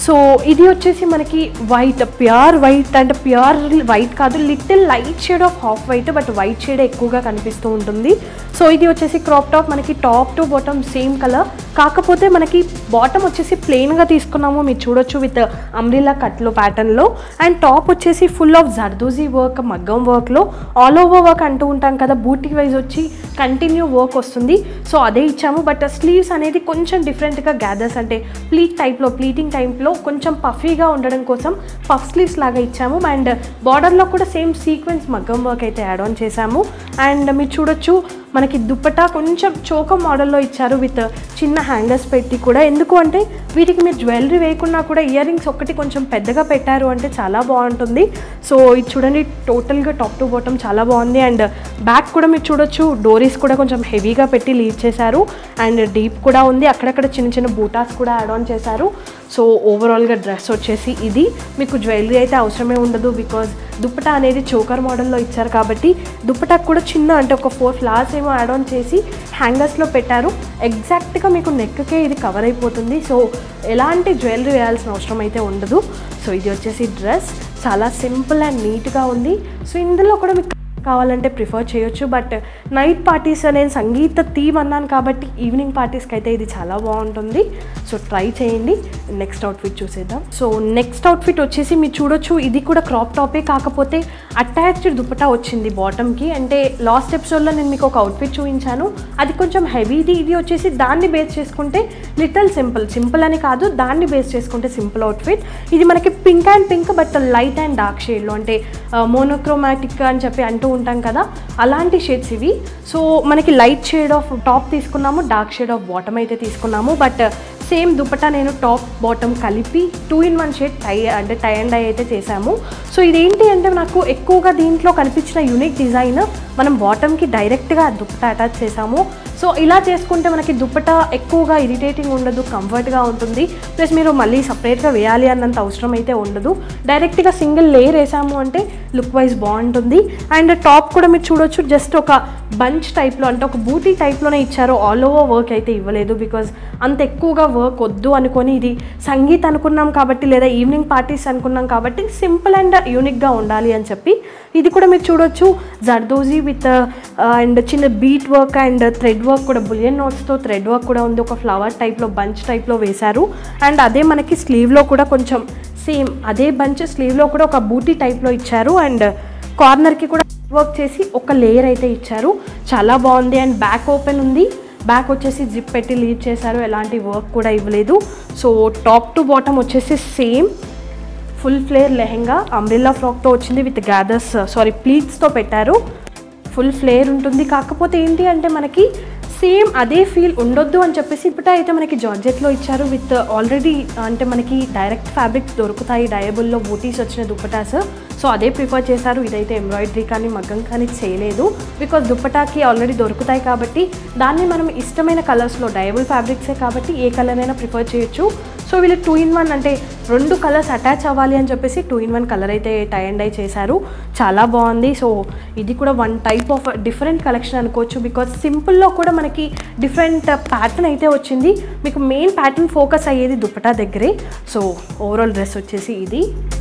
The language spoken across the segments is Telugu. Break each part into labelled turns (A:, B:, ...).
A: సో ఇది వచ్చేసి మనకి వైట్ ప్యూర్ వైట్ అంటే ప్యూర్ వైట్ కాదు little light shade of half white but white shade ఎక్కువగా కనిపిస్తూ ఉంటుంది సో ఇది వచ్చేసి క్రాప్ టాప్ మనకి top to bottom same colour కాకపోతే మనకి బాటమ్ వచ్చేసి ప్లెయిన్గా తీసుకున్నాము మీరు చూడొచ్చు విత్ అమ్రిలా కట్లో ప్యాటర్న్లో అండ్ టాప్ వచ్చేసి ఫుల్ ఆఫ్ జర్దోజీ వర్క్ మగ్గం వర్క్లో ఆల్ ఓవర్ వర్క్ అంటూ ఉంటాం కదా బూటీ వైజ్ వచ్చి కంటిన్యూ వర్క్ వస్తుంది సో అదే ఇచ్చాము బట్ స్లీవ్స్ అనేది కొంచెం డిఫరెంట్గా గ్యాదర్స్ అంటే ప్లీట్ టైప్లో ప్లీటింగ్ టైప్లో కొంచెం పఫీగా ఉండడం కోసం పఫ్ స్లీవ్స్ లాగా ఇచ్చాము అండ్ బార్డర్లో కూడా సేమ్ సీక్వెన్స్ మగ్గం వర్క్ అయితే యాడ్ ఆన్ చేశాము అండ్ మీరు చూడొచ్చు మనకి దుప్పటా కొంచెం చోకం మోడల్లో ఇచ్చారు విత్ చిన్న హ్యాంగర్స్ పెట్టి కూడా ఎందుకు అంటే వీటికి మీరు జ్యువెలరీ వేయకున్నా కూడా ఇయర్ రింగ్స్ ఒకటి కొంచెం పెద్దగా పెట్టారు అంటే చాలా బాగుంటుంది సో ఇది చూడండి టోటల్గా టాప్ టు బాటమ్ చాలా బాగుంది అండ్ బ్యాక్ కూడా మీరు చూడొచ్చు డోరీస్ కూడా కొంచెం హెవీగా పెట్టి లీడ్ చేశారు అండ్ డీప్ కూడా ఉంది అక్కడక్కడ చిన్న చిన్న బూటాస్ కూడా యాడ్ ఆన్ చేశారు సో ఓవరాల్గా డ్రెస్ వచ్చేసి ఇది మీకు జ్యువెలరీ అయితే అవసరమే ఉండదు బికాజ్ దుప్పటా అనేది చోకర్ మోడల్లో ఇచ్చారు కాబట్టి దుప్పటాకు కూడా చిన్న అంటే ఒక ఫోర్ ఫ్లవర్స్ ఏమో యాడ్ ఆన్ చేసి హ్యాంగర్స్లో పెట్టారు ఎగ్జాక్ట్గా మీకు నెక్కే ఇది కవర్ అయిపోతుంది సో ఎలాంటి జ్యువెలరీ వేయాల్సిన అవసరం అయితే ఉండదు సో ఇది వచ్చేసి డ్రెస్ చాలా సింపుల్ అండ్ నీట్గా ఉంది సో ఇందులో కూడా మీకు కావాలంటే ప్రిఫర్ చేయొచ్చు బట్ నైట్ పార్టీస్ నేను సంగీత థీమ్ అన్నాను కాబట్టి ఈవినింగ్ పార్టీస్కి అయితే ఇది చాలా బాగుంటుంది సో ట్రై చేయండి నెక్స్ట్ అవుట్ఫిట్ చూసేద్దాం సో నెక్స్ట్ అవుట్ఫిట్ వచ్చేసి మీరు చూడొచ్చు ఇది కూడా క్రాప్ టాపే కాకపోతే అటాచ్డ్ దుపట్టా వచ్చింది బాటమ్కి అంటే లాస్ట్ ఎపిసోడ్లో నేను మీకు ఒక అవుట్ఫిట్ చూపించాను అది కొంచెం హెవీది ఇది వచ్చేసి దాన్ని బేస్ చేసుకుంటే లిటిల్ సింపుల్ సింపుల్ అని కాదు దాన్ని బేస్ చేసుకుంటే సింపుల్ అవుట్ఫిట్ ఇది మనకి pink and pink but light and dark షేడ్లో అంటే మోనోక్రోమాటిక్ అని చెప్పి అంటూ ఉంటాం కదా అలాంటి షేడ్స్ ఇవి సో మనకి లైట్ షేడ్ ఆఫ్ టాప్ తీసుకున్నాము డార్క్ షేడ్ ఆఫ్ బాటమ్ అయితే తీసుకున్నాము బట్ సేమ్ దుపట్టా నేను టాప్ బాటమ్ కలిపి two in one shade tie అంటే టై అండ్ డై అయితే చేశాము సో ఇదేంటి అంటే నాకు ఎక్కువగా దీంట్లో కనిపించిన యూనిక్ డిజైన్ మనం బాటమ్కి డైరెక్ట్గా దుపట్టా అటాచ్ చేసాము సో ఇలా చేసుకుంటే మనకి దుప్పట ఎక్కువగా ఇరిటేటింగ్ ఉండదు కంఫర్ట్గా ఉంటుంది ప్లస్ మీరు మళ్ళీ సపరేట్గా వేయాలి అన్నంత అవసరం అయితే ఉండదు డైరెక్ట్గా సింగిల్ లేయర్ వేసాము అంటే లుక్ వైజ్ బాగుంటుంది అండ్ టాప్ కూడా మీరు చూడొచ్చు జస్ట్ ఒక బంచ్ టైప్లో అంటే ఒక బూటీ టైప్లోనే ఇచ్చారు ఆల్ ఓవర్ వర్క్ అయితే ఇవ్వలేదు బికాజ్ అంత ఎక్కువగా వర్క్ వద్దు అనుకొని ఇది సంగీత్ అనుకున్నాం కాబట్టి లేదా ఈవినింగ్ పార్టీస్ అనుకున్నాం కాబట్టి సింపుల్ అండ్ యూనిక్గా ఉండాలి అని చెప్పి ఇది కూడా మీరు చూడొచ్చు జర్దోజీ విత్ అండ్ చిన్న bead work and thread work కూడా బులియన్ నోట్స్తో థ్రెడ్ వర్క్ కూడా ఉంది ఒక ఫ్లవర్ టైప్లో బంచ్ టైప్లో వేశారు అండ్ అదే మనకి స్లీవ్లో కూడా కొంచెం సేమ్ అదే బంచ్ స్లీవ్లో కూడా ఒక బూటీ టైప్లో ఇచ్చారు అండ్ కార్నర్కి కూడా వర్క్ చేసి ఒక లేయర్ అయితే ఇచ్చారు చాలా బాగుంది అండ్ బ్యాక్ ఓపెన్ ఉంది బ్యాక్ వచ్చేసి జిప్ పెట్టి లీడ్ చేశారు ఎలాంటి వర్క్ కూడా ఇవ్వలేదు సో టాప్ టు బాటమ్ వచ్చేసి same full flare lehenga umbrella ఫ్రాక్తో వచ్చింది విత్ గ్యాదర్స్ సారీ ప్లీట్స్తో పెట్టారు ఫుల్ ఫ్లేర్ ఉంటుంది కాకపోతే ఏంటి అంటే మనకి సేమ్ అదే ఫీల్ ఉండొద్దు అని చెప్పేసి ఇప్పుడు అయితే మనకి జార్జెట్లో ఇచ్చారు విత్ ఆల్రెడీ అంటే మనకి డైరెక్ట్ ఫ్యాబ్రిక్స్ దొరుకుతాయి డయబుల్లో బూటీస్ వచ్చిన దుప్పటాస్ సో అదే ప్రిఫర్ చేశారు ఇదైతే ఎంబ్రాయిడరీ కానీ మగ్గం కానీ చేయలేదు బికాజ్ దుప్పటాకి ఆల్రెడీ దొరుకుతాయి కాబట్టి దాన్ని మనం ఇష్టమైన కలర్స్లో డయబుల్ ఫ్యాబ్రిక్సే కాబట్టి ఏ కలర్ అయినా ప్రిఫర్ చేయొచ్చు సో వీళ్ళు టూ ఇన్ వన్ అంటే రెండు కలర్స్ అటాచ్ అవ్వాలి అని చెప్పేసి టూ ఇన్ వన్ కలర్ అయితే టై అండ్ డై చేశారు చాలా బాగుంది సో ఇది కూడా one type of different collection అనుకోవచ్చు బికాజ్ సింపుల్లో కూడా మనకి డిఫరెంట్ ప్యాటర్న్ అయితే వచ్చింది మీకు మెయిన్ ప్యాటర్న్ ఫోకస్ అయ్యేది దుప్పటా దగ్గరే సో ఓవరాల్ డ్రెస్ వచ్చేసి ఇది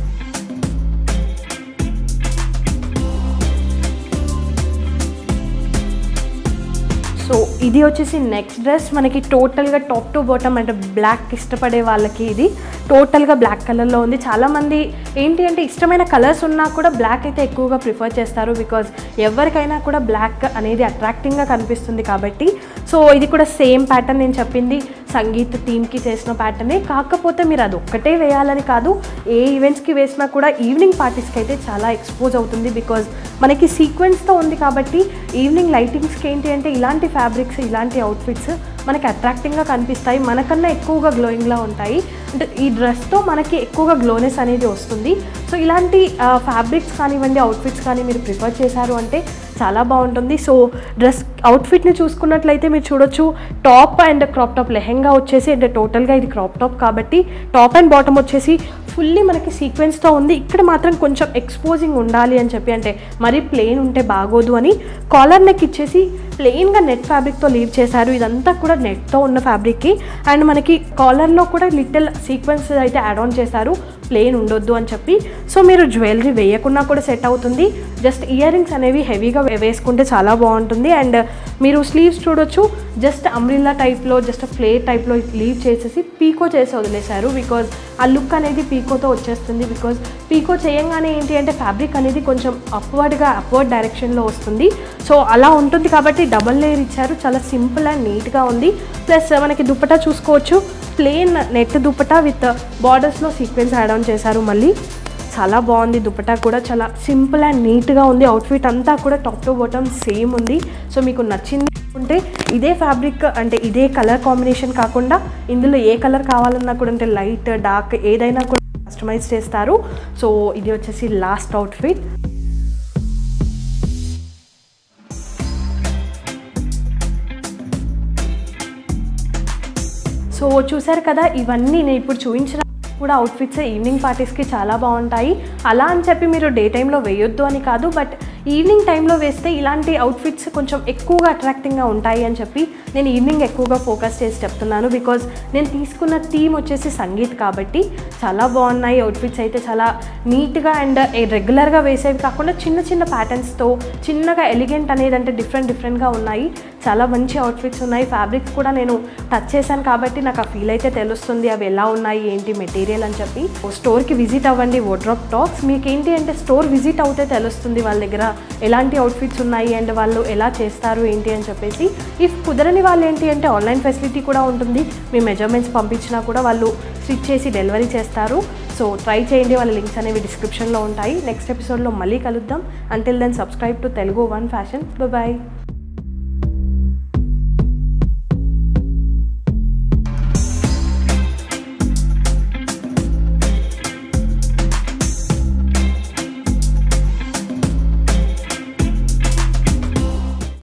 A: సో ఇది వచ్చేసి నెక్స్ట్ డ్రెస్ మనకి టోటల్గా టాప్ టు బాటమ్ అంటే బ్లాక్ ఇష్టపడే వాళ్ళకి ఇది టోటల్గా బ్లాక్ కలర్లో ఉంది చాలామంది ఏంటి అంటే ఇష్టమైన కలర్స్ ఉన్నా కూడా బ్లాక్ అయితే ఎక్కువగా ప్రిఫర్ చేస్తారు బికాజ్ ఎవరికైనా కూడా బ్లాక్ అనేది అట్రాక్టింగ్గా కనిపిస్తుంది కాబట్టి సో ఇది కూడా సేమ్ ప్యాటర్న్ నేను చెప్పింది సంగీత్ థీమ్కి చేసిన ప్యాటర్నే కాకపోతే మీరు అది ఒక్కటే వేయాలని కాదు ఏ ఈవెంట్స్కి వేసినా కూడా ఈవినింగ్ పార్టీస్కి అయితే చాలా ఎక్స్పోజ్ అవుతుంది బికాజ్ మనకి సీక్వెన్స్తో ఉంది కాబట్టి ఈవినింగ్ లైటింగ్స్కి ఏంటి అంటే ఇలాంటి ఫ్యాబ్రిక్స్ ఇలాంటి అవుట్ఫిట్స్ మనకి అట్రాక్టింగ్గా కనిపిస్తాయి మనకన్నా ఎక్కువగా గ్లోయింగ్లా ఉంటాయి అంటే ఈ డ్రెస్తో మనకి ఎక్కువగా గ్లోనెస్ అనేది వస్తుంది సో ఇలాంటి ఫ్యాబ్రిక్స్ కానివ్వండి అవుట్ఫిట్స్ కానీ మీరు ప్రిఫర్ చేశారు అంటే చాలా బాగుంటుంది సో డ్రెస్ అవుట్ఫిట్ని చూసుకున్నట్లయితే మీరు చూడొచ్చు top and crop top lehenga వచ్చేసి అంటే టోటల్గా ఇది క్రాప్ టాప్ కాబట్టి టాప్ అండ్ బాటమ్ వచ్చేసి ఫుల్లీ మనకి సీక్వెన్స్తో ఉంది ఇక్కడ మాత్రం కొంచెం ఎక్స్పోజింగ్ ఉండాలి అని చెప్పి అంటే మరీ ప్లెయిన్ ఉంటే బాగోదు అని కాలర్ నెక్ ఇచ్చేసి ప్లెయిన్గా నెట్ ఫ్యాబ్రిక్తో లీవ్ చేశారు ఇదంతా కూడా నెట్తో ఉన్న ఫ్యాబ్రిక్కి అండ్ మనకి కాలర్లో కూడా లిటిల్ సీక్వెన్స్ అయితే యాడ్ ఆన్ చేశారు ప్లెయిన్ ఉండొద్దు అని చెప్పి సో మీరు జ్యువెలరీ వేయకున్నా కూడా సెట్ అవుతుంది జస్ట్ ఇయర్ రింగ్స్ అనేవి హెవీగా వేసుకుంటే చాలా బాగుంటుంది అండ్ మీరు స్లీవ్స్ చూడొచ్చు జస్ట్ అమ్రిల్లా టైప్లో జస్ట్ ఫ్లేర్ టైప్లో లీవ్ చేసేసి పీకో చేసి వదిలేశారు బికాజ్ ఆ లుక్ అనేది పీకోతో వచ్చేస్తుంది బికాజ్ పీకో చేయంగానే ఏంటి అంటే ఫ్యాబ్రిక్ అనేది కొంచెం అప్వర్డ్గా అప్వర్డ్ డైరెక్షన్లో వస్తుంది సో అలా ఉంటుంది కాబట్టి డబల్ లేయర్ ఇచ్చారు చాలా సింపుల్ అండ్ నీట్గా ఉంది ప్లస్ మనకి దుప్పటా చూసుకోవచ్చు ప్లెయిన్ నెట్ దుప్పటా విత్ బార్డర్స్లో సీక్వెన్స్ యాడ్ ఆన్ చేశారు మళ్ళీ చాలా బాగుంది దుపట్టా కూడా చాలా సింపుల్ అండ్ నీట్గా ఉంది అవుట్ఫిట్ అంతా కూడా టాప్ టు బాటమ్ సేమ్ ఉంది సో మీకు నచ్చింది ఉంటే ఇదే ఫ్యాబ్రిక్ అంటే ఇదే కలర్ కాంబినేషన్ కాకుండా ఇందులో ఏ కలర్ కావాలన్నా కూడా అంటే లైట్ డార్క్ ఏదైనా కూడా కస్టమైజ్ చేస్తారు సో ఇది వచ్చేసి లాస్ట్ అవుట్ఫిట్ సో చూసారు కదా ఇవన్నీ నేను ఇప్పుడు చూపించిన కూడా అవుట్ఫిట్స్ ఈవినింగ్ పార్టీస్కి చాలా బాగుంటాయి అలా అని చెప్పి మీరు డే టైంలో వేయొద్దు అని కాదు బట్ ఈవినింగ్ టైంలో వేస్తే ఇలాంటి అవుట్ఫిట్స్ కొంచెం ఎక్కువగా అట్రాక్టింగ్గా ఉంటాయి అని చెప్పి నేను ఈవినింగ్ ఎక్కువగా ఫోకస్ చేసి చెప్తున్నాను బికాజ్ నేను తీసుకున్న థీమ్ వచ్చేసి సంగీత్ కాబట్టి చాలా బాగున్నాయి అవుట్ఫిట్స్ అయితే చాలా నీట్గా అండ్ రెగ్యులర్గా వేసేవి కాకుండా చిన్న చిన్న ప్యాటర్న్స్తో చిన్నగా ఎలిగెంట్ అనేది అంటే డిఫరెంట్ డిఫరెంట్గా ఉన్నాయి చాలా మంచి అవుట్ఫిట్స్ ఉన్నాయి ఫ్యాబ్రిక్స్ కూడా నేను టచ్ చేశాను కాబట్టి నాకు ఆ ఫీల్ అయితే తెలుస్తుంది అవి ఎలా ఉన్నాయి ఏంటి మెటీరియల్ అని చెప్పి స్టోర్కి విజిట్ అవ్వండి వోడ్రాప్ టాక్స్ మీకు ఏంటి అంటే స్టోర్ విజిట్ అవుతే తెలుస్తుంది వాళ్ళ దగ్గర ఎలాంటి అవుట్ఫిట్స్ ఉన్నాయి అండ్ వాళ్ళు ఎలా చేస్తారు ఏంటి అని చెప్పేసి ఇఫ్ కుదరని వాళ్ళు ఏంటి అంటే ఆన్లైన్ ఫెసిలిటీ కూడా ఉంటుంది మీ మెజర్మెంట్స్ పంపించినా కూడా వాళ్ళు స్టిచ్ చేసి డెలివరీ చేస్తారు సో ట్రై చేయండి వాళ్ళ లింక్స్ అనేవి డిస్క్రిప్షన్లో ఉంటాయి నెక్స్ట్ ఎపిసోడ్లో మళ్ళీ కలుద్దాం until then subscribe to Telugu one fashion bye